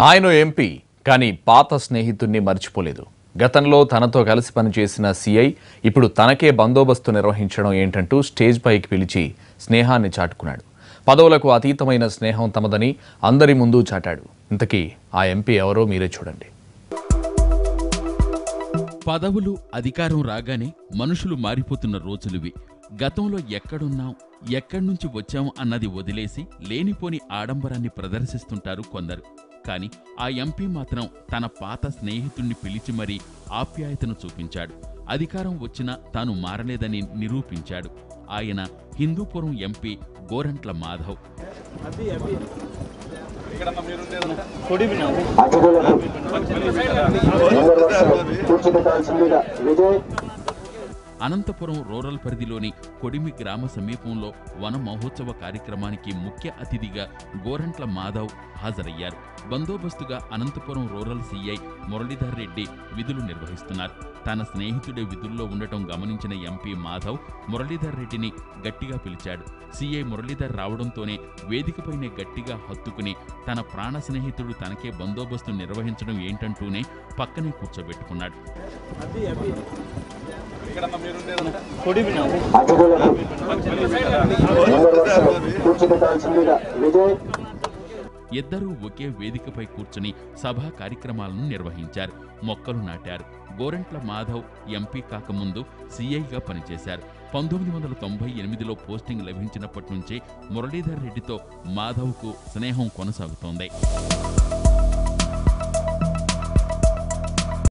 ఆయన ఎంపీ కానీ పాత స్నేహితుణ్ణి మర్చిపోలేదు గతంలో తనతో కలిసి పనిచేసిన సీఐ ఇప్పుడు తనకే బందోబస్తు నిర్వహించడం ఏంటంటూ స్టేజ్ పైకి పిలిచి స్నేహాన్ని చాటుకున్నాడు పదవులకు అతీతమైన స్నేహం తమదని అందరి ముందు చాటాడు ఇంతకీ ఆ ఎంపీ ఎవరో మీరే చూడండి పదవులు అధికారం రాగానే మనుషులు మారిపోతున్న రోజులివి గతంలో ఎక్కడున్నాం ఎక్కడి నుంచి వచ్చాం అన్నది వదిలేసి లేనిపోని ఆడంబరాన్ని ప్రదర్శిస్తుంటారు కొందరు కాని ఆ ఎంపీ మాత్రం తన పాత స్నేహితుణ్ణి పిలిచి మరీ ఆప్యాయతను చూపించాడు అధికారం వచ్చినా తాను మారలేదని నిరూపించాడు ఆయన హిందూపురం ఎంపీ గోరంట్ల మాధవ్ అతిథులకు ముందరు వరుసలో కూర్చోబెట్టాల్సిందిగా విజయ్ అనంతపురం రూరల్ పరిధిలోని కొడిమి గ్రామ సమీపంలో వన మహోత్సవ కార్యక్రమానికి ముఖ్య అతిథిగా గోరంట్ల మాధవ్ హాజరయ్యారు బందోబస్తుగా అనంతపురం రూరల్ సీఐ మురళీధర్ రెడ్డి విధులు నిర్వహిస్తున్నారు తన స్నేహితుడే విధుల్లో ఉండటం గమనించిన ఎంపీ మాధవ్ మురళీధర్ రెడ్డిని గట్టిగా పిలిచాడు సీఐ మురళీధర్ రావడంతోనే వేదికపైనే గట్టిగా హత్తుకుని తన ప్రాణ స్నేహితుడు తనకే బందోబస్తు నిర్వహించడం ఏంటంటూనే పక్కనే కూర్చోబెట్టుకున్నాడు అతిథులకు ముందరు వరుసలో కూర్చోబెట్టాల్సిందిగా విజయ్ ఇద్దరూ ఒకే వేదికపై కూర్చుని సభా కార్యక్రమాలను నిర్వహించారు మొక్కలు నాటారు గోరంట్ల మాధవ్ ఎంపీ కాకముందు సీఐగా పనిచేశారు పంతొమ్మిది వందల తొంభై ఎనిమిదిలో పోస్టింగ్ లభించినప్పటి నుంచే మురళీధర్ రెడ్డితో మాధవ్కు స్నేహం కొనసాగుతోంది